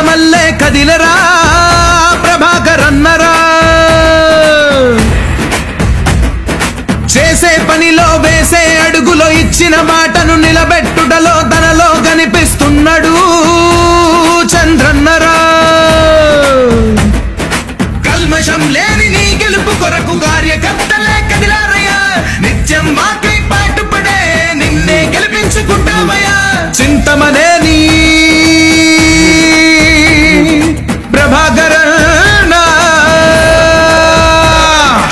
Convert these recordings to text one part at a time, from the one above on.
ప్రకాశమల్లే కదిలరా ప్రభాకరన్నరా చేసే పనిలో వేసే అడుగులో ఇచ్చిన మాటను నిలబెట్టుటలో తనలో కనిపిస్తున్నాడు చంద్రన్నరా కల్మషం లేని నీ గెలుపు కొరకు కార్యకర్తలే కదిలారయ్యా నిత్యం మాకై పాటుపడే నిన్నే గెలిపించుకుంటామయ్యా చింతమనే నీ ప్రభాకరణ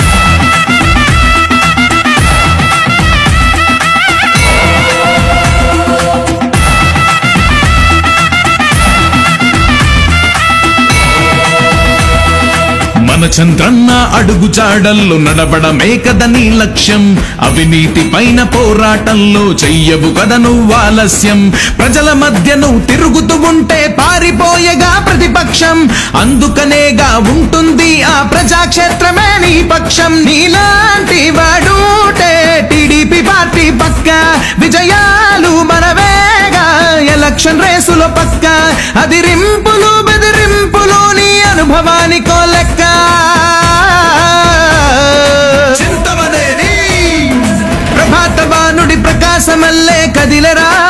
మన చంద్రన్న అడుగు చాడల్లో నడబడమే కదా నీ లక్ష్యం అవినీతి పైన పోరాటంలో చెయ్యవు కదా నువ్వు ఆలస్యం ప్రజల మధ్య నువ్వు తిరుగుతూ ఉంటే పారిపోయేగా ప్రతిపక్షం అందుకనేగా ఉంటుంది ఆ ప్రజాక్షేత్రమే నీ పక్షం నీలాంటి వాడుటే టీడీపీ పార్టీ పక్క విజయాలు మనవేగా ఎలక్షన్ రేసులో పక్క అదిరింపులు బెదిరింపులు నీ అనుభవానికో లెక్క చింతమనేని ప్రభాతవానుడి ప్రకాశమల్లే కదిలరా